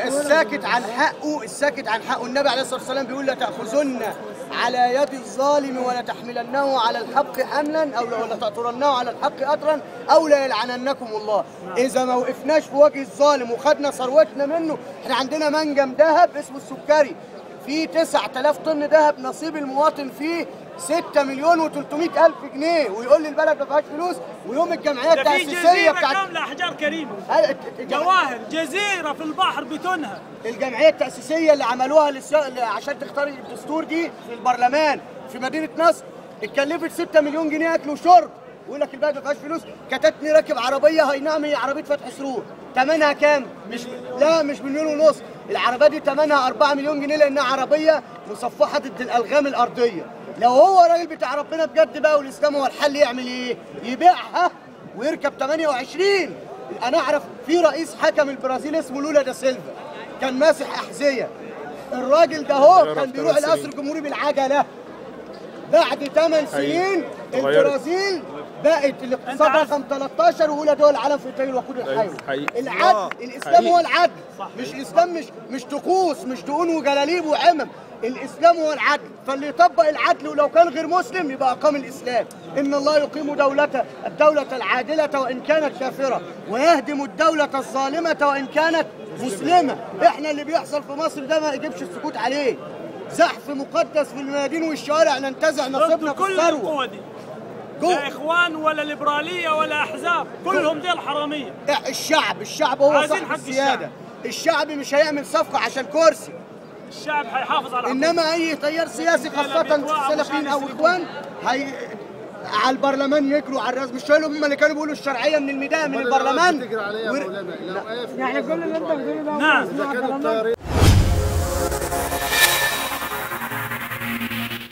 الساكت عن حقه الساكت عن حقه النبي عليه الصلاه والسلام بيقول لا تاخذن على يد الظالم ولا تحملنه على الحق حملا او ولا تأطرنه على الحق اطرا او لا يلعننكم الله اذا ما وقفناش في وجه الظالم وخدنا ثروتنا منه احنا عندنا منجم ذهب اسمه السكري فيه 9000 طن ذهب نصيب المواطن فيه 6 مليون و300 الف جنيه ويقول لي البلد ما فيهاش فلوس ويوم الجمعيه ده في التاسيسيه جزيرة بتاعت كاملة أحجار كريمة هل- جواهر جزيرة في البحر بتنهب الجمعيه التاسيسيه اللي عملوها للس... عشان تختار الدستور دي في البرلمان في مدينه نصر اتكلفت 6 مليون جنيه اكل وشرب ويقول لك البلد ما فيهاش فلوس كتتني راكب عربيه هاي نعم هي عربيه فتح سرور ثمنها كام؟ مش لا مش مليون ونص العربيه دي ثمنها 4 مليون جنيه لانها عربيه مصفحه ضد الالغام الارضيه لو هو راجل بتاع ربنا بجد بقى والاسلام هو الحل يعمل ايه؟ يبيعها ويركب 28 انا اعرف في رئيس حكم البرازيل اسمه لولا دا سيلفا كان ماسح احذيه الراجل ده هو كان بيروح ثمان القصر سنين. الجمهوري بالعجله بعد 8 سنين اتغيرت. البرازيل بقت الاقتصاد عارف- رقم 13 واولى دول العالم في انتاج الوقود الحيوي حقيقي. العدل الاسلام حقيقي. هو العدل مش الاسلام مش مش طقوس مش دقون وجلاليب وعمم الاسلام هو العدل فاللي يطبق العدل ولو كان غير مسلم يبقى اقام الاسلام ان الله يقيم دولته الدوله العادله وان كانت كافره ويهدم الدوله الظالمه وان كانت مسلمه احنا اللي بيحصل في مصر ده ما يجيبش السكوت عليه زحف مقدس في الميادين والشوارع ننتزع ضد نصيبنا في كل الثروه القوى دي جو- لا إخوان ولا ليبرالية ولا أحزاب كلهم دي الحرامية الشعب الشعب هو عايزين صاحب حق السياده الشعب مش هيعمل صفقه عشان كرسي الشعب هيحافظ على حقوقه. انما اي تيار سياسي خاصه السلفيين او اخوان هي على البرلمان يجروا على الراس مش شايلهم هم اللي كانوا بيقولوا الشرعيه من الميدان من البرلمان تجري عليها يا ور- مولانا الاوقاف يعني كل اللي انت بتقوله ده نعم. مسموع اذا كانوا كلام الطيارين